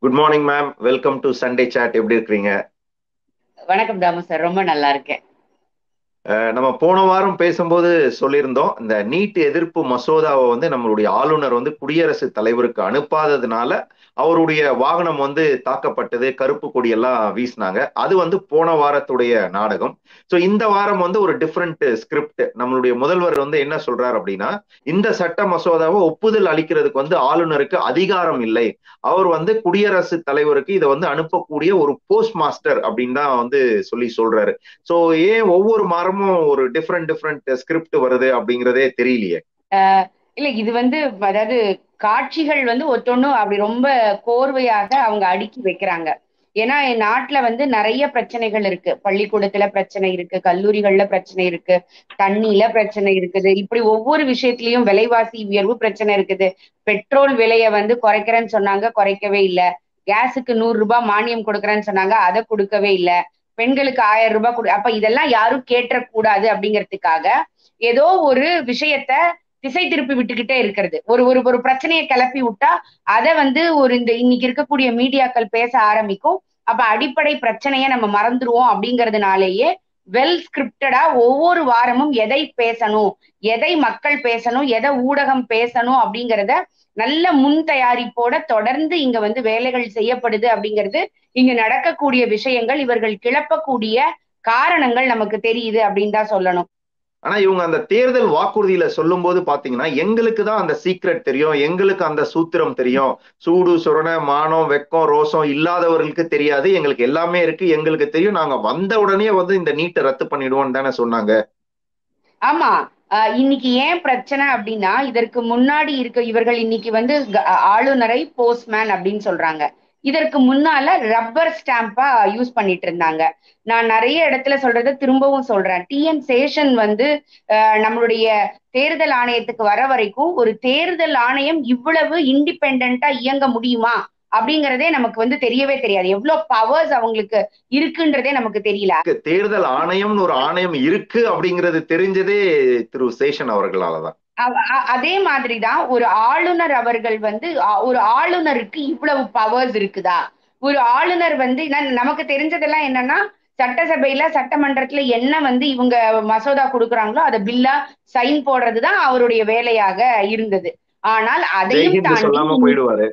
good morning ma'am welcome to Sunday chat எப்படி இருக்கிறீங்க வணக்கம் தாமு சார் ரொம்ப நல்லா இருக்கேன் அஹ் நம்ம போன வாரம் பேசும்போது சொல்லியிருந்தோம் இந்த நீட் எதிர்ப்பு மசோதாவை வந்து நம்மளுடைய ஆளுநர் வந்து குடியரசுத் தலைவருக்கு அனுப்பாததுனால அவருடைய வாகனம் வந்து தாக்கப்பட்டது கருப்பு கொடியெல்லாம் வீசினாங்க அது வந்து போன வாரத்துடைய நாடகம் ஸோ இந்த வாரம் வந்து ஒரு டிஃப்ரெண்ட் ஸ்கிரிப்ட் நம்மளுடைய முதல்வர் வந்து என்ன சொல்றாரு அப்படின்னா இந்த சட்ட மசோதாவை ஒப்புதல் அளிக்கிறதுக்கு வந்து ஆளுநருக்கு அதிகாரம் இல்லை அவர் வந்து குடியரசுத் தலைவருக்கு இதை வந்து அனுப்பக்கூடிய ஒரு போஸ்ட் மாஸ்டர் அப்படின்னு தான் வந்து சொல்லி சொல்றாரு ஸோ ஏன் ஒவ்வொரு மாதமும் ஒரு டிஃப்ரெண்ட் டிஃப்ரெண்ட் ஸ்கிரிப்ட் வருது அப்படிங்கிறதே தெரியலையே இல்ல இது வந்து அதாவது காட்சிகள் வந்து ஒத்தொன்னும் அப்படி ரொம்ப கோர்வையாக அவங்க அடுக்கி வைக்கிறாங்க ஏன்னா என் நாட்டுல வந்து நிறைய பிரச்சனைகள் இருக்கு பள்ளிக்கூடத்துல பிரச்சனை இருக்கு கல்லூரிகள்ல பிரச்சனை இருக்கு தண்ணியில பிரச்சனை இருக்குது இப்படி ஒவ்வொரு விஷயத்திலயும் விலைவாசி உயர்வு பிரச்சனை இருக்குது பெட்ரோல் விலையை வந்து குறைக்கிறேன்னு சொன்னாங்க குறைக்கவே இல்லை கேஸுக்கு நூறு ரூபாய் மானியம் கொடுக்கறேன்னு சொன்னாங்க அதை கொடுக்கவே இல்லை பெண்களுக்கு ஆயிரம் ரூபாய் கொடு அப்ப இதெல்லாம் யாரும் கேட்டக்கூடாது அப்படிங்கிறதுக்காக ஏதோ ஒரு விஷயத்த திசை திருப்பி விட்டுக்கிட்டே இருக்கிறது ஒரு ஒரு ஒரு பிரச்சனையை கிளப்பி விட்டா அதை வந்து ஒரு இந்த இன்னைக்கு இருக்கக்கூடிய மீடியாக்கள் பேச ஆரம்பிக்கும் அப்ப அடிப்படை பிரச்சனையை நம்ம மறந்துருவோம் அப்படிங்கறதுனாலேயே வெல் ஸ்கிரிப்டடா ஒவ்வொரு வாரமும் எதை பேசணும் எதை மக்கள் பேசணும் எதை ஊடகம் பேசணும் அப்படிங்கிறத நல்ல முன் தயாரிப்போட தொடர்ந்து இங்க வந்து வேலைகள் செய்யப்படுது அப்படிங்கிறது இங்க நடக்கக்கூடிய விஷயங்கள் இவர்கள் கிளப்பக்கூடிய காரணங்கள் நமக்கு தெரியுது அப்படின்னு தான் சொல்லணும் ஆனா இவங்க அந்த தேர்தல் வாக்குறுதியில சொல்லும் போது பாத்தீங்கன்னா எங்களுக்கு தான் அந்த சீக்ரெட் தெரியும் எங்களுக்கு அந்த சூத்திரம் தெரியும் சூடு சுரண மானம் வெக்கம் ரோசம் இல்லாதவர்களுக்கு தெரியாது எங்களுக்கு எல்லாமே இருக்கு எங்களுக்கு தெரியும் நாங்க வந்த உடனே வந்து இந்த நீட்டை ரத்து பண்ணிடுவோம் தானே சொன்னாங்க ஆமா இன்னைக்கு ஏன் பிரச்சனை அப்படின்னா இதற்கு முன்னாடி இருக்க இவர்கள் இன்னைக்கு வந்து ஆளுநரை போஸ்ட்மேன் அப்படின்னு சொல்றாங்க இதற்கு முன்னால ரப்பர் ஸ்டாம்பா யூஸ் பண்ணிட்டு இருந்தாங்க நான் நிறைய இடத்துல சொல்றத திரும்பவும் சொல்றேன் டிஎன் சேஷன் வந்து நம்மளுடைய தேர்தல் ஆணையத்துக்கு வர வரைக்கும் ஒரு தேர்தல் ஆணையம் இவ்வளவு இண்டிபெண்டா இயங்க முடியுமா அப்படிங்கறதே நமக்கு வந்து தெரியவே தெரியாது எவ்வளவு பவர்ஸ் அவங்களுக்கு இருக்குன்றதே நமக்கு தெரியல தேர்தல் ஆணையம்னு ஒரு ஆணையம் இருக்கு அப்படிங்கிறது தெரிஞ்சதே திரு சேஷன் அவர்களாலதான் அதே மாதிரிதான் ஒரு ஆளுநர் அவர்கள் வந்து ஒரு ஆளுநருக்கு இவ்வளவு பவர்ஸ் இருக்குதா ஒரு ஆளுநர் வந்து நமக்கு தெரிஞ்சதெல்லாம் என்னன்னா சட்டசபையில சட்டமன்றத்துல என்ன வந்து இவங்க மசோதா கொடுக்குறாங்களோ அதை பில்லா சைன் போடுறதுதான் அவருடைய வேலையாக இருந்தது ஆனால் அதையும் தாண்டி போயிடுவாரு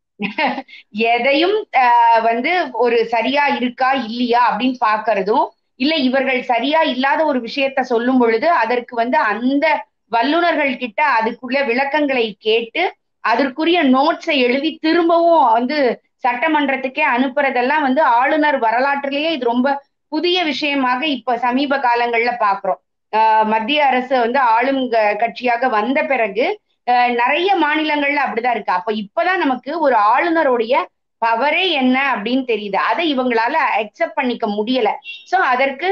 எதையும் வந்து ஒரு சரியா இருக்கா இல்லையா அப்படின்னு பாக்குறதும் இல்ல இவர்கள் சரியா இல்லாத ஒரு விஷயத்த சொல்லும் பொழுது அதற்கு வந்து அந்த வல்லுநர்கள் கிட்ட அதுக்குள்ள விளக்கங்களை கேட்டு அதற்குரிய நோட்ஸை எழுதி திரும்பவும் வந்து சட்டமன்றத்துக்கே அனுப்புறதெல்லாம் வந்து ஆளுநர் வரலாற்றிலேயே இது ரொம்ப புதிய விஷயமாக இப்ப சமீப காலங்கள்ல பாக்குறோம் மத்திய அரசு வந்து ஆளும் கட்சியாக வந்த பிறகு நிறைய மாநிலங்கள்ல அப்படிதான் இருக்கு அப்ப இப்பதான் நமக்கு ஒரு ஆளுநருடைய பவரே என்ன அப்படின்னு தெரியுது அதை இவங்களால அக்செப்ட் பண்ணிக்க முடியல சோ அதற்கு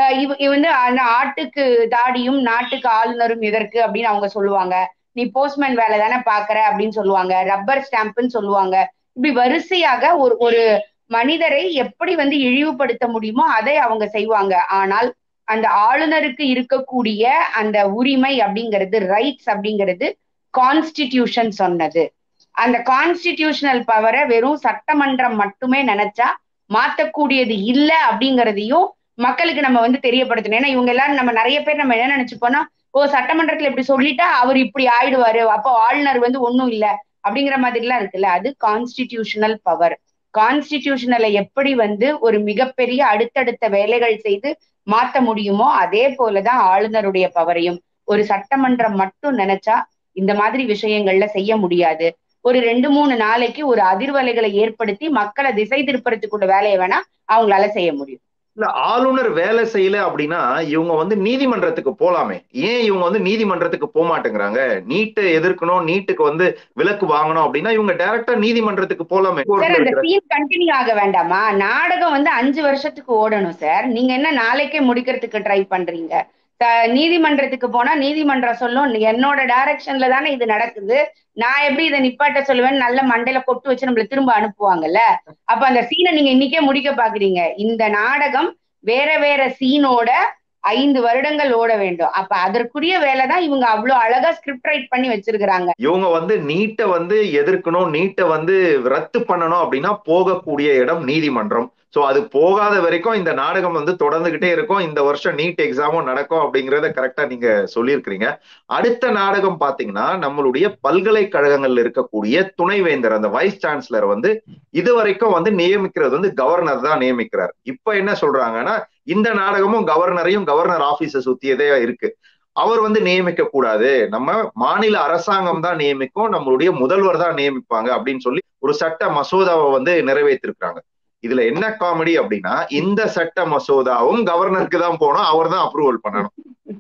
இவ வந்து ஆட்டுக்கு தாடியும் நாட்டுக்கு ஆளுநரும் எதற்கு அப்படின்னு அவங்க சொல்லுவாங்க நீ போஸ்ட்மேன் வேலை தானே பாக்குற அப்படின்னு சொல்லுவாங்க ரப்பர் ஸ்டாம்ப்னு சொல்லுவாங்க இப்படி வரிசையாக ஒரு ஒரு மனிதரை எப்படி வந்து இழிவுபடுத்த முடியுமோ அதை அவங்க செய்வாங்க ஆனால் அந்த ஆளுநருக்கு இருக்கக்கூடிய அந்த உரிமை அப்படிங்கிறது ரைட்ஸ் அப்படிங்கிறது கான்ஸ்டிடியூஷன் சொன்னது அந்த கான்ஸ்டிடியூஷனல் பவரை வெறும் சட்டமன்றம் மட்டுமே நினைச்சா மாத்தக்கூடியது இல்லை அப்படிங்கிறதையும் மக்களுக்கு நம்ம வந்து தெரியப்படுத்தணும் ஏன்னா இவங்க எல்லாரும் நம்ம நிறைய பேர் நம்ம என்ன நினைச்சுப்போம்னா ஓ சட்டமன்றத்துல இப்படி சொல்லிட்டா அவர் இப்படி ஆயிடுவாரு அப்போ ஆளுநர் வந்து ஒன்னும் இல்ல அப்படிங்கிற மாதிரி எல்லாம் இருக்குல்ல அது கான்ஸ்டிடியூஷனல் பவர் கான்ஸ்டிடியூஷனலை எப்படி வந்து ஒரு மிகப்பெரிய அடுத்தடுத்த வேலைகள் செய்து மாத்த முடியுமோ அதே போலதான் ஆளுநருடைய பவரையும் ஒரு சட்டமன்றம் மட்டும் நினைச்சா இந்த மாதிரி விஷயங்கள்ல செய்ய முடியாது ஒரு ரெண்டு மூணு நாளைக்கு ஒரு அதிர்வலைகளை ஏற்படுத்தி மக்களை திசை திருப்பறதுக்குள்ள வேலையை வேணா அவங்களால செய்ய முடியும் இல்ல ஆளுநர் வேலை செய்யல அப்படின்னா இவங்க வந்து நீதிமன்றத்துக்கு போலாமே ஏன் இவங்க வந்து நீதிமன்றத்துக்கு போக மாட்டேங்கிறாங்க நீட்டை எதிர்க்கணும் நீட்டுக்கு வந்து விலக்கு வாங்கணும் அப்படின்னா இவங்க டைரக்டா நீதிமன்றத்துக்கு போலாமே சார் அந்த சீன் கண்டினியூ ஆக வேண்டாமா நாடகம் வந்து அஞ்சு வருஷத்துக்கு ஓடணும் சார் நீங்க என்ன நாளைக்கே முடிக்கிறதுக்கு ட்ரை பண்றீங்க நீதிமன்றத்துக்கு போனா நீதிமன்றம் சொல்லும் என்னோட டைரக்ஷன்ல தானே இது நடக்குது நான் எப்படி இதை நிப்பாட்ட சொல்லுவேன் நல்ல மண்டையில கொட்டு வச்சு நம்மள திரும்ப அனுப்புவாங்கல்ல அப்ப அந்த சீனை நீங்க இன்னைக்கே முடிக்க பாக்குறீங்க இந்த நாடகம் வேற வேற சீனோட ஐந்து வருடங்கள் ஓட வேண்டும் அப்ப அதற்குரிய வேலைதான் இவங்க அவ்வளவு அழகா ஸ்கிரிப்ட் ரைட் பண்ணி வச்சிருக்கிறாங்க இவங்க வந்து நீட்டை வந்து எதிர்க்கணும் நீட்டை வந்து ரத்து பண்ணணும் அப்படின்னா போகக்கூடிய இடம் நீதிமன்றம் சோ அது போகாத வரைக்கும் இந்த நாடகம் வந்து தொடர்ந்துகிட்டே இருக்கும் இந்த வருஷம் நீட் எக்ஸாமும் நடக்கும் அப்படிங்கறத கரெக்டா நீங்க சொல்லியிருக்கிறீங்க அடுத்த நாடகம் பாத்தீங்கன்னா நம்மளுடைய பல்கலைக்கழகங்கள்ல இருக்கக்கூடிய துணைவேந்தர் அந்த வைஸ் சான்சலர் வந்து இது வரைக்கும் வந்து நியமிக்கிறது வந்து கவர்னர் தான் நியமிக்கிறார் இப்ப என்ன சொல்றாங்கன்னா இந்த நாடகமும் கவர்னரையும் கவர்னர் ஆபீஸை சுத்தியதே இருக்கு அவர் வந்து நியமிக்க கூடாது நம்ம மாநில அரசாங்கம் தான் நியமிக்கும் நம்மளுடைய முதல்வர் தான் நியமிப்பாங்க அப்படின்னு சொல்லி ஒரு சட்ட மசோதாவை வந்து நிறைவேற்றிருக்காங்க இதுல என்ன காமெடி அப்படின்னா இந்த சட்ட மசோதாவும் கவர்னருக்கு தான் போனோம் அவர் தான் அப்ரூவல் பண்ணணும்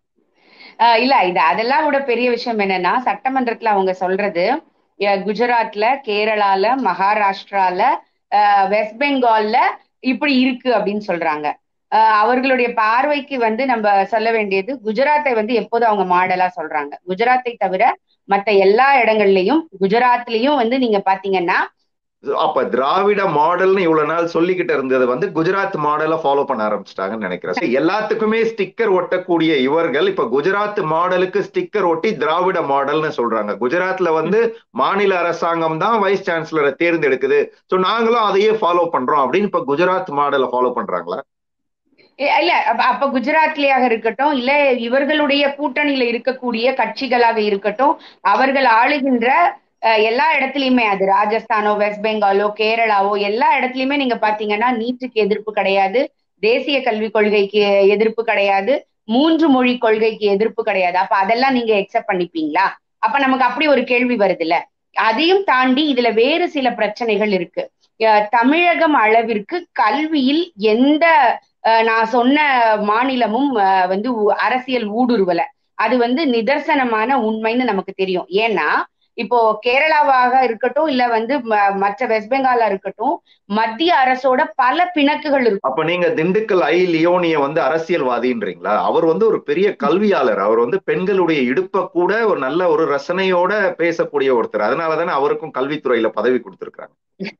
இல்ல இது அதெல்லாம் விட பெரிய விஷயம் என்னன்னா சட்டமன்றத்துல அவங்க சொல்றது குஜராத்ல கேரளால மகாராஷ்டிரால வெஸ்ட் பெங்கால்ல இப்படி இருக்கு அப்படின்னு சொல்றாங்க அவர்களுடைய பார்வைக்கு வந்து நம்ம சொல்ல வேண்டியது குஜராத்தை வந்து எப்போதும் அவங்க மாடலா சொல்றாங்க குஜராத்தை தவிர மத்த எல்லா இடங்கள்லயும் குஜராத்லயும் வந்து நீங்க பாத்தீங்கன்னா அப்ப திராவிட மாடல்னு இவ்வளவு நாள் சொல்லிக்கிட்டு இருந்தது வந்து குஜராத் மாடலை ஃபாலோ பண்ண ஆரம்பிச்சிட்டாங்கன்னு நினைக்கிறேன் எல்லாத்துக்குமே ஸ்டிக்கர் ஒட்டக்கூடிய இவர்கள் இப்ப குஜராத் மாடலுக்கு ஸ்டிக்கர் ஒட்டி திராவிட மாடல்னு சொல்றாங்க குஜராத்ல வந்து மாநில அரசாங்கம் தான் வைஸ் சான்சலரை தேர்ந்தெடுக்குது சோ நாங்களும் அதையே ஃபாலோ பண்றோம் அப்படின்னு இப்ப குஜராத் மாடலை ஃபாலோ பண்றாங்களா இல்ல அப்ப குஜராத்லயாக இருக்கட்டும் இல்ல இவர்களுடைய கூட்டணியில இருக்கக்கூடிய கட்சிகளாக இருக்கட்டும் அவர்கள் ஆளுகின்ற எல்லா இடத்துலயுமே அது ராஜஸ்தானோ வெஸ்ட் பெங்காலோ கேரளாவோ எல்லா இடத்துலயுமே நீங்க பாத்தீங்கன்னா நீட்டுக்கு எதிர்ப்பு கிடையாது தேசிய கல்விக் கொள்கைக்கு எதிர்ப்பு கிடையாது மூன்று மொழி கொள்கைக்கு எதிர்ப்பு கிடையாது அப்ப அதெல்லாம் நீங்க எக்ஸெப்ட் பண்ணிப்பீங்களா அப்ப நமக்கு அப்படி ஒரு கேள்வி வருது இல்ல அதையும் தாண்டி இதுல வேறு சில பிரச்சனைகள் இருக்கு தமிழகம் அளவிற்கு கல்வியில் எந்த நான் சொன்ன மாநிலமும் வந்து அரசியல் ஊடுருவல அது வந்து நிதர்சனமான உண்மைன்னு நமக்கு தெரியும் ஏன்னா இப்போ கேரளாவாக இருக்கட்டும் இல்ல வந்து மற்ற வெஸ்ட் பெங்காலா இருக்கட்டும் மத்திய அரசோட பல பிணக்குகள் இருக்கும் அப்ப நீங்க திண்டுக்கல் ஐ லியோனிய வந்து அரசியல்வாதின்றீங்களா அவர் வந்து ஒரு பெரிய கல்வியாளர் அவர் வந்து பெண்களுடைய இடுப்ப கூட ஒரு நல்ல ஒரு ரசனையோட பேசக்கூடிய ஒருத்தர் அதனாலதானே அவருக்கும் கல்வித்துறையில பதவி கொடுத்திருக்காங்க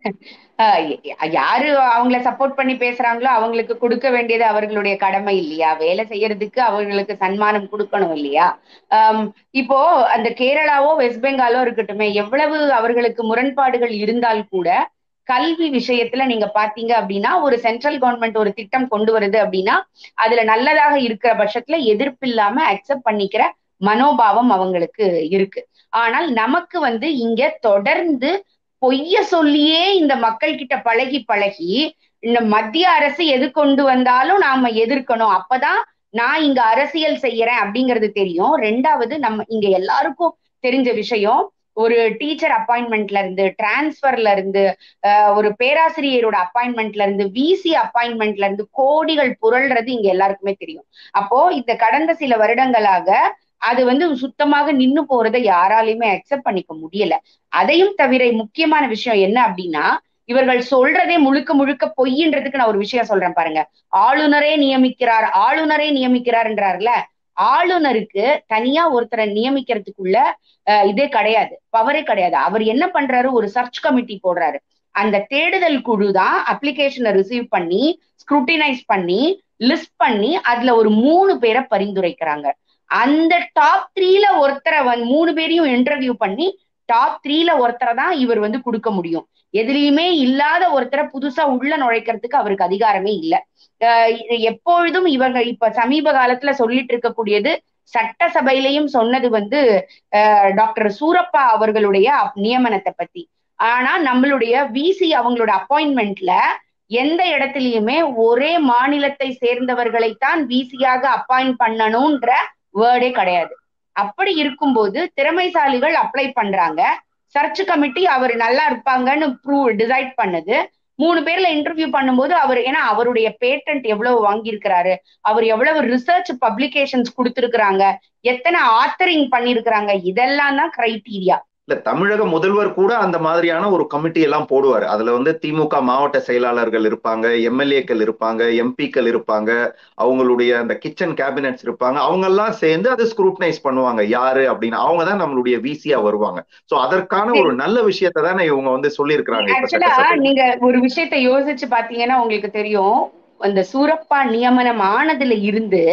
யாரு அவங்கள சப்போர்ட் பண்ணி பேசுறாங்களோ அவங்களுக்கு கொடுக்க வேண்டியது அவர்களுடைய கடமை இல்லையா வேலை செய்யறதுக்கு அவர்களுக்கு சன்மானம் கொடுக்கணும் இல்லையா இப்போ அந்த கேரளாவோ வெஸ்ட் பெங்காலோ இருக்கட்டுமே எவ்வளவு அவர்களுக்கு முரண்பாடுகள் இருந்தால் கூட கல்வி விஷயத்துல நீங்க பாத்தீங்க அப்படின்னா ஒரு சென்ட்ரல் கவர்மெண்ட் ஒரு திட்டம் கொண்டு வருது அப்படின்னா அதுல நல்லதாக இருக்கிற பட்சத்துல எதிர்ப்பு இல்லாம அக்செப்ட் பண்ணிக்கிற மனோபாவம் அவங்களுக்கு இருக்கு ஆனால் நமக்கு வந்து இங்க தொடர்ந்து பொய்ய சொல்லியே இந்த மக்கள் கிட்ட பழகி பழகி இந்த மத்திய அரசு எது கொண்டு வந்தாலும் நாம எதிர்க்கணும் அப்பதான் நான் இங்க அரசியல் செய்யறேன் அப்படிங்கிறது தெரியும் ரெண்டாவது நம்ம இங்க எல்லாருக்கும் தெரிஞ்ச விஷயம் ஒரு டீச்சர் அப்பாயின்மெண்ட்ல இருந்து டிரான்ஸ்பர்ல இருந்து ஒரு பேராசிரியரோட அப்பாயின்மெண்ட்ல இருந்து விசி அப்பாயின்மெண்ட்ல இருந்து கோடிகள் புரள்றது இங்க எல்லாருக்குமே தெரியும் அப்போ இந்த கடந்த சில வருடங்களாக அது வந்து சுத்தமாக நின்னு போறதை யாராலையுமே அக்செப்ட் பண்ணிக்க முடியல அதையும் தவிர முக்கியமான விஷயம் என்ன அப்படின்னா இவர்கள் சொல்றதே முழுக்க முழுக்க பொய்ன்றதுக்கு நான் ஒரு விஷயம் சொல்றேன் பாருங்க ஆளுநரே நியமிக்கிறார் ஆளுநரே நியமிக்கிறார்ன்றார்ல ஆளுநருக்கு தனியா ஒருத்தரை நியமிக்கிறதுக்குள்ள இதே கிடையாது பவரே கிடையாது அவர் என்ன பண்றாரு ஒரு சர்ச் கமிட்டி போடுறாரு அந்த தேடுதல் குழு தான் அப்ளிகேஷனை ரிசீவ் பண்ணி ஸ்க்ரூட்டினைஸ் பண்ணி லிஸ்ட் பண்ணி அதுல ஒரு மூணு பேரை பரிந்துரைக்கிறாங்க அந்த டாப் த்ரீல ஒருத்தரை வந்து மூணு பேரையும் இன்டர்வியூ பண்ணி டாப் த்ரீல ஒருத்தரை தான் இவர் வந்து கொடுக்க முடியும் எதுலயுமே இல்லாத ஒருத்தரை புதுசா உள்ள நுழைக்கிறதுக்கு அவருக்கு அதிகாரமே இல்லை எப்பொழுதும் இவங்க இப்ப சமீப காலத்துல சொல்லிட்டு இருக்கக்கூடியது சட்டசபையிலையும் சொன்னது வந்து டாக்டர் சூரப்பா அவர்களுடைய நியமனத்தை பத்தி ஆனா நம்மளுடைய விசி அவங்களோட அப்பாயின்மெண்ட்ல எந்த இடத்துலயுமே ஒரே மாநிலத்தை சேர்ந்தவர்களைத்தான் விசியாக அப்பாயிண்ட் பண்ணணும்ன்ற வேர்டே கிடையாது அப்படி இருக்கும்போது திறமைசாலிகள் அப்ளை பண்றாங்க சர்ச் கமிட்டி அவர் நல்லா இருப்பாங்கன்னு ப்ரூவ் டிசைட் பண்ணுது மூணு பேர்ல இன்டர்வியூ பண்ணும்போது அவர் ஏன்னா அவருடைய பேட்டன்ட் எவ்வளவு வாங்கியிருக்கிறாரு அவர் எவ்வளவு ரிசர்ச் பப்ளிகேஷன்ஸ் கொடுத்திருக்கிறாங்க எத்தனை ஆத்தரிங் பண்ணிருக்கிறாங்க இதெல்லாம் தான் கிரைட்டீரியா இல்ல தமிழக முதல்வர் கூட அந்த மாதிரியான ஒரு கமிட்டி எல்லாம் போடுவார் அதுல வந்து திமுக மாவட்ட செயலாளர்கள் இருப்பாங்க எம்எல்ஏக்கள் இருப்பாங்க எம்பிக்கள் இருப்பாங்க அவங்களுடைய அந்த கிச்சன் கேபினட்ஸ் இருப்பாங்க அவங்க எல்லாம் சேர்ந்து அதை ஸ்க்ரூட்டனைஸ் பண்ணுவாங்க யாரு அப்படின்னு அவங்க தான் நம்மளுடைய விசியா வருவாங்க சோ அதற்கான ஒரு நல்ல விஷயத்தை தானே இவங்க வந்து சொல்லியிருக்கிறாங்க நீங்க ஒரு விஷயத்த யோசிச்சு பாத்தீங்கன்னா உங்களுக்கு தெரியும் அந்த சூரப்பா நியமனம் ஆனதுல இருந்து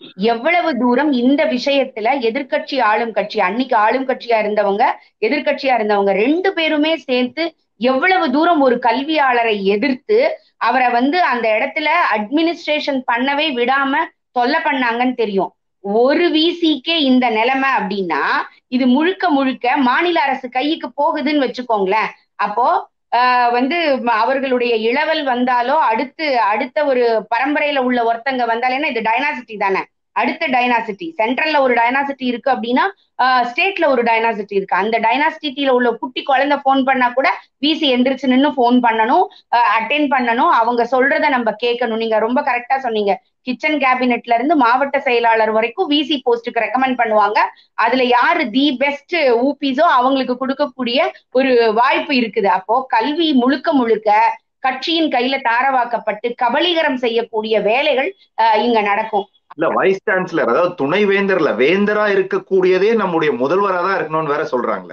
எவ்வளவு தூரம் இந்த விஷயத்துல எதிர்க்கட்சி ஆளும் கட்சி அன்னைக்கு ஆளும் கட்சியா இருந்தவங்க எதிர்க்கட்சியா இருந்தவங்க ரெண்டு பேருமே சேர்த்து எவ்வளவு தூரம் ஒரு கல்வியாளரை எதிர்த்து அவரை வந்து அந்த இடத்துல அட்மினிஸ்ட்ரேஷன் பண்ணவே விடாம தொல்லை பண்ணாங்கன்னு தெரியும் ஒரு விசிக்கே இந்த நிலைமை அப்படின்னா இது முழுக்க முழுக்க மாநில அரசு கைக்கு போகுதுன்னு வச்சுக்கோங்களேன் அப்போ ஆஹ் வந்து அவர்களுடைய இளவல் வந்தாலோ அடுத்து அடுத்த ஒரு பரம்பரையில உள்ள ஒருத்தங்க வந்தாலேன்னா இது டைனாசிட்டி தானே அடுத்த டைனாசிட்டி சென்ட்ரல்ல ஒரு டைனாசிட்டி இருக்கு அப்படின்னா ஸ்டேட்ல ஒரு டைனாசிட்டி இருக்கு அந்த டைனாசிட்டியில உள்ள குட்டி குழந்தை போன் பண்ணா கூட விசி எந்திரிச்சு நின்று போன் பண்ணணும் அட்டென்ட் பண்ணணும் அவங்க சொல்றத நம்ம கேட்கணும் நீங்க ரொம்ப கரெக்டா சொன்னீங்க கிச்சன் கேபினெட்ல இருந்து மாவட்ட செயலாளர் வரைக்கும் விசி போஸ்ட்டுக்கு ரெக்கமெண்ட் பண்ணுவாங்க அதுல யாரு தி பெஸ்ட் ஊபிஸோ அவங்களுக்கு கொடுக்கக்கூடிய ஒரு வாய்ப்பு இருக்குது அப்போ கல்வி முழுக்க முழுக்க கட்சியின் கையில தாரவாக்கப்பட்டு கபலீகரம் செய்யக்கூடிய வேலைகள் இங்க நடக்கும் இல்ல வைஸ் சான்சலர் அதாவது துணை வேந்தர்ல வேந்தரா இருக்கக்கூடியதே நம்முடைய முதல்வரா தான் இருக்கணும்னு வேற சொல்றாங்களே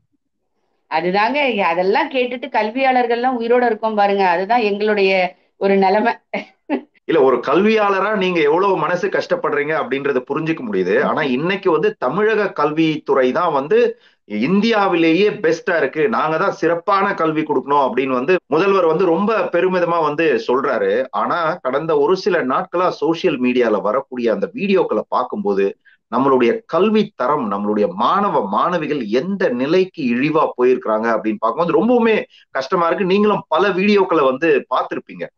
அதுதாங்க அதெல்லாம் கேட்டுட்டு கல்வியாளர்கள்லாம் உயிரோட இருக்கோம் பாருங்க அதுதான் எங்களுடைய ஒரு நிலைமை இல்ல ஒரு கல்வியாளரா நீங்க எவ்வளவு மனசு கஷ்டப்படுறீங்க அப்படின்றத புரிஞ்சுக்க முடியுது ஆனா இன்னைக்கு வந்து தமிழக கல்வித்துறை தான் வந்து இந்தியாவிலேயே பெஸ்டா இருக்கு நாங்க தான் சிறப்பான கல்வி கொடுக்கணும் அப்படின்னு வந்து முதல்வர் வந்து ரொம்ப பெருமிதமா வந்து சொல்றாரு ஆனா கடந்த ஒரு சில நாட்களா சோசியல் மீடியால வரக்கூடிய அந்த வீடியோக்களை பார்க்கும்போது நம்மளுடைய கல்வி தரம் நம்மளுடைய மாணவ மாணவிகள் எந்த நிலைக்கு இழிவா போயிருக்கிறாங்க அப்படின்னு பார்க்கும்போது ரொம்பவுமே கஷ்டமா இருக்கு நீங்களும் பல வீடியோக்களை வந்து பார்த்திருப்பீங்க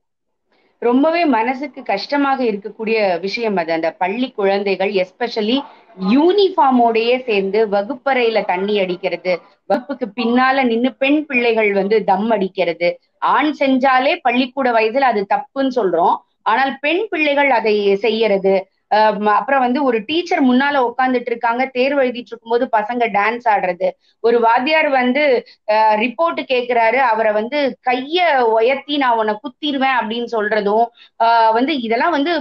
ரொம்பவே மனசுக்கு கஷ்டமாக இருக்கக்கூடிய விஷயம் அது அந்த பள்ளி குழந்தைகள் எஸ்பெஷலி யூனிஃபார்மோடையே சேர்ந்து வகுப்பறையில தண்ணி அடிக்கிறது வகுப்புக்கு பின்னால நின்று பெண் பிள்ளைகள் வந்து தம் அடிக்கிறது ஆண் செஞ்சாலே பள்ளிக்கூட வயதுல அது தப்புன்னு சொல்றோம் ஆனால் பெண் பிள்ளைகள் அதை செய்யறது அப்புறம் வந்து ஒரு டீச்சர் முன்னால உட்காந்துட்டு இருக்காங்க தேர்வு எழுதிட்டு இருக்கும்போது பசங்க டான்ஸ் ஆடுறது ஒரு வாத்தியார் வந்து ரிப்போர்ட் கேட்கிறாரு அவரை வந்து கைய உயர்த்தி நான் உன்னை குத்திடுவேன் அப்படின்னு சொல்றதும் வந்து இதெல்லாம் வந்து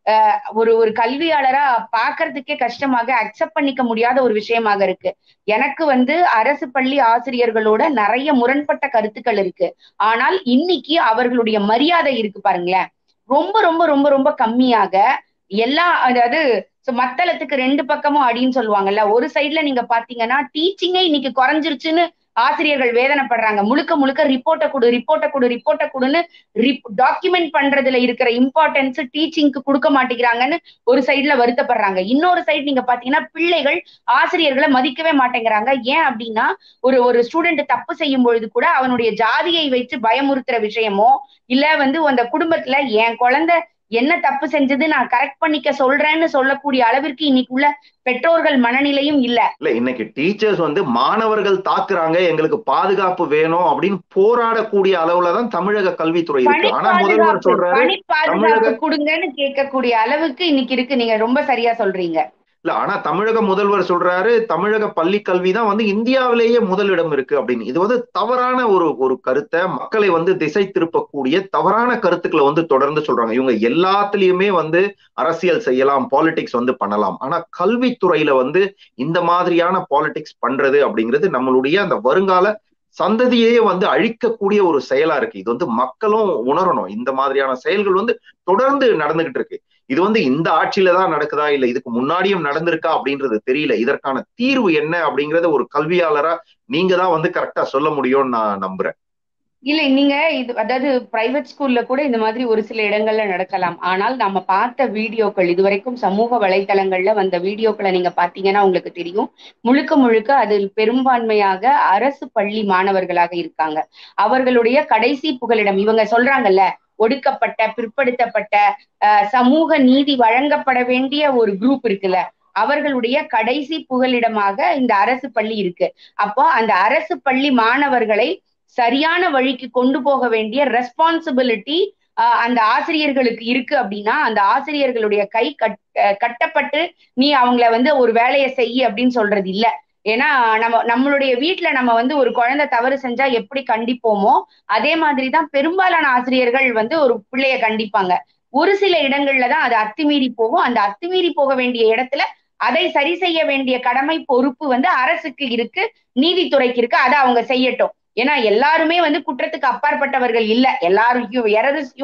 ஒரு ஒரு கல்வியாளரா பாக்குறதுக்கே கஷ்டமாக அக்செப்ட் பண்ணிக்க முடியாத ஒரு விஷயமாக இருக்கு எனக்கு வந்து அரசு பள்ளி ஆசிரியர்களோட நிறைய முரண்பட்ட கருத்துக்கள் இருக்கு ஆனால் இன்னைக்கு அவர்களுடைய மரியாதை இருக்கு பாருங்களேன் ரொம்ப ரொம்ப ரொம்ப ரொம்ப கம்மியாக எல்லா அதாவது மத்தளத்துக்கு ரெண்டு பக்கமும் அடின்னு சொல்லுவாங்கல்ல ஒரு சைட்ல நீங்க பாத்தீங்கன்னா டீச்சிங்கே இன்னைக்கு குறைஞ்சிருச்சுன்னு ஆசிரியர்கள் வேதனைப்படுறாங்க முழுக்க முழுக்க ரிப்போர்ட்டை கொடு ரிப்போர்ட்டை கொடு ரிப்போர்ட்டை கொடுன்னு டாக்குமெண்ட் பண்றதுல இருக்கிற இம்பார்ட்டன்ஸ் டீச்சிங்க்கு கொடுக்க மாட்டேங்கிறாங்கன்னு ஒரு சைட்ல வருத்தப்படுறாங்க இன்னொரு சைடு நீங்க பாத்தீங்கன்னா பிள்ளைகள் ஆசிரியர்களை மதிக்கவே மாட்டேங்கிறாங்க ஏன் அப்படின்னா ஒரு ஒரு ஸ்டூடெண்ட் தப்பு செய்யும் பொழுது கூட அவனுடைய ஜாதியை வைத்து பயமுறுத்துற விஷயமோ இல்ல வந்து அந்த குடும்பத்துல என் குழந்தை என்ன தப்பு செஞ்சது நான் கரெக்ட் பண்ணிக்க சொல்றேன்னு சொல்லக்கூடிய அளவிற்கு இன்னைக்குள்ள பெற்றோர்கள் மனநிலையும் இல்ல இல்ல இன்னைக்கு டீச்சர்ஸ் வந்து மாணவர்கள் தாக்குறாங்க எங்களுக்கு பாதுகாப்பு வேணும் அப்படின்னு போராடக்கூடிய அளவுலதான் தமிழக கல்வித்துறை இருக்கு ஆனா முதல்வர் சொல்றாரு பணி பாதுகாப்பு கொடுங்கன்னு கேட்கக்கூடிய அளவுக்கு இன்னைக்கு இருக்கு நீங்க ரொம்ப சரியா சொல்றீங்க இல்ல ஆனா தமிழக முதல்வர் சொல்றாரு தமிழக பள்ளி கல்வி தான் வந்து இந்தியாவிலேயே முதலிடம் இருக்கு அப்படின்னு இது வந்து தவறான ஒரு ஒரு கருத்தை மக்களை வந்து திசை திருப்பக்கூடிய தவறான கருத்துக்களை வந்து தொடர்ந்து சொல்றாங்க இவங்க எல்லாத்துலயுமே வந்து அரசியல் செய்யலாம் பாலிடிக்ஸ் வந்து பண்ணலாம் ஆனா கல்வித்துறையில வந்து இந்த மாதிரியான பாலிடிக்ஸ் பண்றது அப்படிங்கிறது நம்மளுடைய அந்த வருங்கால சந்ததியே வந்து அழிக்கக்கூடிய ஒரு செயலா இருக்கு இது வந்து மக்களும் உணரணும் இந்த மாதிரியான செயல்கள் வந்து தொடர்ந்து நடந்துகிட்டு இருக்கு இது வந்து இந்த ஆட்சியில தான் நடக்குதா இல்ல இதுக்கு முன்னாடியும் நடந்திருக்கா அப்படின்றது தெரியல இதற்கான தீர்வு என்ன அப்படிங்கறத ஒரு கல்வியாளரா நீங்க தான் வந்து கரெக்டா சொல்ல முடியும்னு நான் நம்புறேன் இல்ல நீங்க இது அதாவது பிரைவேட் ஸ்கூல்ல கூட இந்த மாதிரி ஒரு சில இடங்கள்ல நடக்கலாம் ஆனால் நம்ம பார்த்த வீடியோக்கள் இதுவரைக்கும் சமூக வலைதளங்கள்ல வந்த வீடியோக்களை நீங்க பாத்தீங்கன்னா உங்களுக்கு தெரியும் முழுக்க முழுக்க அதில் பெரும்பான்மையாக அரசு பள்ளி மாணவர்களாக இருக்காங்க அவர்களுடைய கடைசி புகலிடம் இவங்க சொல்றாங்கல்ல ஒடுக்கப்பட்ட பிற்படுத்தப்பட்ட சமூக நீதி வழங்கப்பட வேண்டிய ஒரு குரூப் இருக்குல்ல அவர்களுடைய கடைசி புகலிடமாக இந்த அரசு பள்ளி இருக்கு அப்போ அந்த அரசு பள்ளி மாணவர்களை சரியான வழிக்கு கொண்டு போக வேண்டிய ரெஸ்பான்சிபிலிட்டி அந்த ஆசிரியர்களுக்கு இருக்கு அப்படின்னா அந்த ஆசிரியர்களுடைய கை கட் கட்டப்பட்டு நீ அவங்கள வந்து ஒரு வேலையை செய்ய அப்படின்னு சொல்றது இல்ல ஏன்னா நம்ம நம்மளுடைய வீட்டுல நம்ம வந்து ஒரு குழந்தை தவறு செஞ்சா எப்படி கண்டிப்போமோ அதே மாதிரிதான் பெரும்பாலான ஆசிரியர்கள் வந்து ஒரு பிள்ளைய கண்டிப்பாங்க ஒரு சில இடங்கள்ல தான் அது அத்துமீறி போகும் அந்த அத்துமீறி போக வேண்டிய இடத்துல அதை சரி செய்ய வேண்டிய கடமை பொறுப்பு வந்து அரசுக்கு இருக்கு நீதித்துறைக்கு இருக்கு அதை அவங்க செய்யட்டும் ஏன்னா எல்லாருமே வந்து குற்றத்துக்கு அப்பாற்பட்டவர்கள் இல்ல எல்லாரும் எரர் இஸ் ஹியூமன்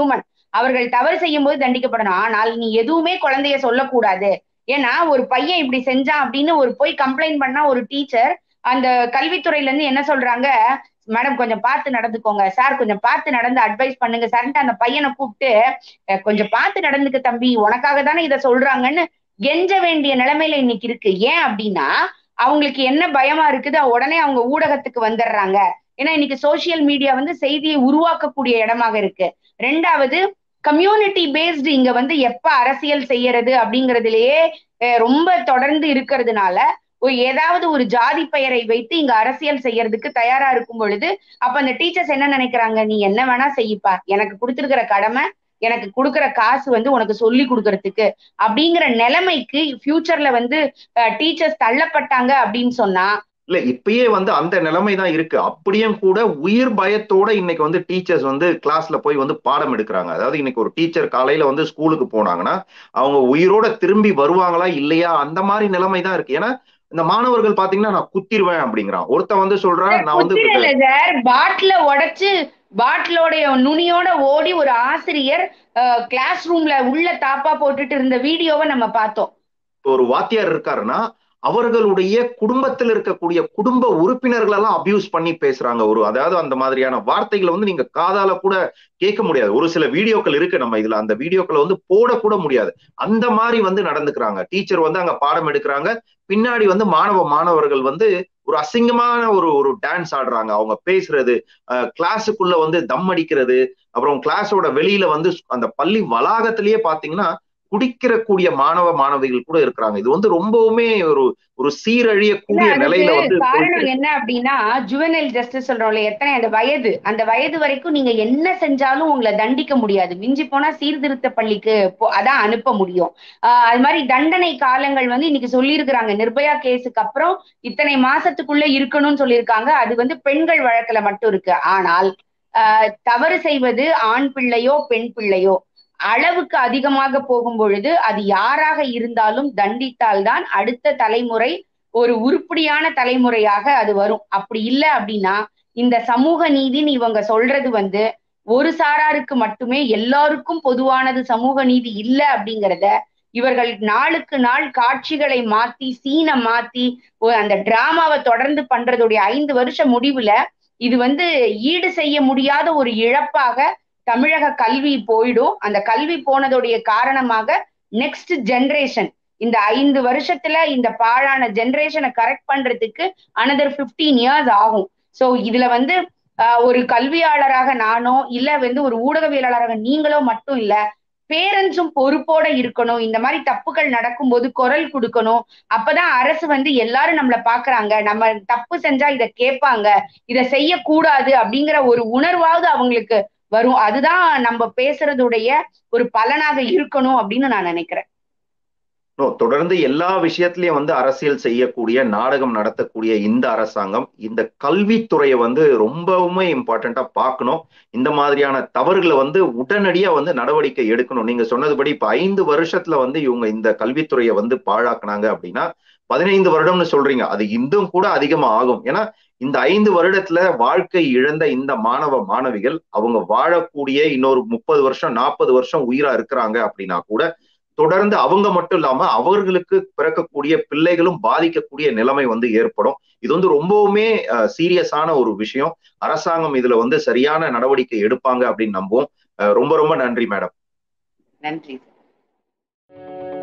அவர்கள் தவறு செய்யும் போது தண்டிக்கப்படணும் ஆனால் நீ எதுவுமே குழந்தைய சொல்லக்கூடாது ஏன்னா ஒரு பையன் இப்படி செஞ்சான் அப்படின்னு ஒரு போய் கம்ப்ளைண்ட் பண்ணா ஒரு டீச்சர் அந்த கல்வித்துறையில இருந்து என்ன சொல்றாங்க மேடம் கொஞ்சம் பார்த்து நடந்துக்கோங்க சார் கொஞ்சம் பார்த்து நடந்து அட்வைஸ் பண்ணுங்க சார்ன்ட்டு அந்த பையனை கூப்பிட்டு கொஞ்சம் பார்த்து நடந்துக்க தம்பி உனக்காக தானே இதை சொல்றாங்கன்னு கெஞ்ச வேண்டிய நிலைமையில இன்னைக்கு இருக்கு ஏன் அப்படின்னா அவங்களுக்கு என்ன பயமா இருக்குது உடனே அவங்க ஊடகத்துக்கு வந்துடுறாங்க ஏன்னா இன்னைக்கு சோசியல் மீடியா வந்து செய்தியை உருவாக்கக்கூடிய இடமாக இருக்கு ரெண்டாவது கம்யூனிட்டி பேஸ்டு இங்க வந்து எப்ப அரசியல் செய்யறது அப்படிங்கறதுலயே ரொம்ப தொடர்ந்து இருக்கிறதுனால ஏதாவது ஒரு ஜாதி பெயரை வைத்து இங்க அரசியல் செய்யறதுக்கு தயாரா இருக்கும் பொழுது அப்ப அந்த டீச்சர்ஸ் என்ன நினைக்கிறாங்க நீ என்ன வேணா செய்யப்பா எனக்கு கொடுத்துருக்கிற கடமை எனக்கு கொடுக்குற காசு வந்து உனக்கு சொல்லி கொடுக்கறதுக்கு அப்படிங்கிற நிலைமைக்கு ஃபியூச்சர்ல வந்து டீச்சர்ஸ் தள்ளப்பட்டாங்க அப்படின்னு சொன்னா இல்ல இப்பயே வந்து அந்த நிலைமை தான் இருக்கு அப்படியும் கூட உயிர் பயத்தோட இன்னைக்கு வந்து டீச்சர்ஸ் வந்து கிளாஸ்ல போய் வந்து பாடம் எடுக்கிறாங்க அதாவது இன்னைக்கு ஒரு டீச்சர் காலையில வந்து ஸ்கூலுக்கு போனாங்கன்னா அவங்க உயிரோட திரும்பி வருவாங்களா இல்லையா அந்த மாதிரி நிலைமை தான் இருக்கு ஏன்னா இந்த மாணவர்கள் பாத்தீங்கன்னா நான் குத்திருவேன் அப்படிங்கிறான் ஒருத்தன் வந்து சொல்றான் நான் வந்து சார் பாட்டில உடைச்சு பாட்டிலோடைய நுனியோட ஓடி ஒரு ஆசிரியர் கிளாஸ் ரூம்ல உள்ள தாப்பா போட்டுட்டு இருந்த வீடியோவை நம்ம பார்த்தோம் ஒரு வாத்தியார் இருக்காருன்னா அவர்களுடைய குடும்பத்தில் இருக்கக்கூடிய குடும்ப உறுப்பினர்கள் எல்லாம் அபியூஸ் பண்ணி பேசுறாங்க ஒரு அதாவது அந்த மாதிரியான வார்த்தைகளை வந்து நீங்க காதால கூட கேட்க முடியாது ஒரு சில வீடியோக்கள் இருக்கு நம்ம இதுல அந்த வீடியோக்களை வந்து போடக்கூட முடியாது அந்த மாதிரி வந்து நடந்துக்கிறாங்க டீச்சர் வந்து அங்க பாடம் எடுக்கிறாங்க பின்னாடி வந்து மாணவ மாணவர்கள் வந்து ஒரு அசிங்கமான ஒரு ஒரு டான்ஸ் ஆடுறாங்க அவங்க பேசுறது கிளாஸுக்குள்ள வந்து தம் அடிக்கிறது அப்புறம் கிளாஸோட வெளியில வந்து அந்த பள்ளி வளாகத்திலேயே பாத்தீங்கன்னா குடிக்கிற கூடிய மாணவ மாணவிகள் கூட இருக்கிறாங்க இது வந்து ரொம்பவுமே ஒரு ஒரு சீரழியக்கூடிய நிலையில வந்து காரணம் என்ன அப்படின்னா ஜுவனல் ஜஸ்டிஸ் சொல்றோம்ல எத்தனை அந்த வயது அந்த வயது வரைக்கும் நீங்க என்ன செஞ்சாலும் உங்களை தண்டிக்க முடியாது மிஞ்சி போனா சீர்திருத்த பள்ளிக்கு அதான் அனுப்ப முடியும் ஆஹ் அது மாதிரி தண்டனை காலங்கள் வந்து இன்னைக்கு சொல்லியிருக்கிறாங்க நிர்பயா கேஸுக்கு அப்புறம் இத்தனை மாசத்துக்குள்ள இருக்கணும்னு சொல்லியிருக்காங்க அது வந்து பெண்கள் வழக்குல மட்டும் இருக்கு ஆனால் ஆஹ் தவறு செய்வது ஆண் பிள்ளையோ பெண் பிள்ளையோ அளவுக்கு அதிகமாக போகும் பொழுது அது யாராக இருந்தாலும் தண்டித்தால்தான் அடுத்த தலைமுறை ஒரு உருப்படியான தலைமுறையாக அது வரும் அப்படி இல்லை அப்படின்னா இந்த சமூக நீதின்னு இவங்க சொல்றது வந்து ஒரு சாராருக்கு மட்டுமே எல்லாருக்கும் பொதுவானது சமூக நீதி இல்லை அப்படிங்கிறத இவர்கள் நாளுக்கு நாள் காட்சிகளை மாத்தி சீனை மாத்தி அந்த டிராமாவை தொடர்ந்து பண்றதுடைய ஐந்து வருஷ முடிவுல இது வந்து ஈடு செய்ய முடியாத ஒரு இழப்பாக தமிழக கல்வி போயிடும் அந்த கல்வி போனதுடைய காரணமாக நெக்ஸ்ட் ஜென்ரேஷன் இந்த ஐந்து வருஷத்துல இந்த பாழான ஜென்ரேஷனை கரெக்ட் பண்றதுக்கு அனதர் பிப்டீன் இயர்ஸ் ஆகும் சோ இதுல வந்து ஒரு கல்வியாளராக நானோ இல்ல வந்து ஒரு ஊடகவியலாளராக நீங்களோ மட்டும் இல்ல பேரண்ட்ஸும் பொறுப்போட இருக்கணும் இந்த மாதிரி தப்புகள் நடக்கும்போது குரல் கொடுக்கணும் அப்பதான் அரசு வந்து எல்லாரும் நம்மள பாக்குறாங்க நம்ம தப்பு செஞ்சா இதை கேட்பாங்க இதை செய்யக்கூடாது அப்படிங்கிற ஒரு உணர்வாவது அவங்களுக்கு வரும் அதுதான் நம்ம பேசுறதுடைய ஒரு பலனாக இருக்கணும் அப்படின்னு நான் நினைக்கிறேன் தொடர்ந்து எல்லா விஷயத்திலயும் வந்து அரசியல் செய்யக்கூடிய நாடகம் நடத்தக்கூடிய இந்த அரசாங்கம் இந்த கல்வித்துறையை வந்து ரொம்பவுமே இம்பார்ட்டண்டா பார்க்கணும் இந்த மாதிரியான தவறுகளை வந்து உடனடியா வந்து நடவடிக்கை எடுக்கணும் நீங்க சொன்னதுபடி இப்ப ஐந்து வருஷத்துல வந்து இவங்க இந்த கல்வித்துறையை வந்து பாழாக்குனாங்க அப்படின்னா பதினைந்து வருடம்னு சொல்றீங்க அது இன்னும் கூட அதிகமா ஆகும் ஏன்னா இந்த ஐந்து வருடத்துல வாழ்க்கை இழந்த இந்த மாணவ மாணவிகள் அவங்க வாழக்கூடிய இன்னொரு முப்பது வருஷம் நாற்பது வருஷம் உயிரா இருக்கிறாங்க அப்படின்னா கூட தொடர்ந்து அவங்க மட்டும் இல்லாம அவர்களுக்கு பிறக்கக்கூடிய பிள்ளைகளும் பாதிக்கக்கூடிய நிலைமை வந்து ஏற்படும் இது வந்து ரொம்பவுமே சீரியஸான ஒரு விஷயம் அரசாங்கம் இதுல வந்து சரியான நடவடிக்கை எடுப்பாங்க அப்படின்னு நம்புவோம் ரொம்ப ரொம்ப நன்றி மேடம் நன்றி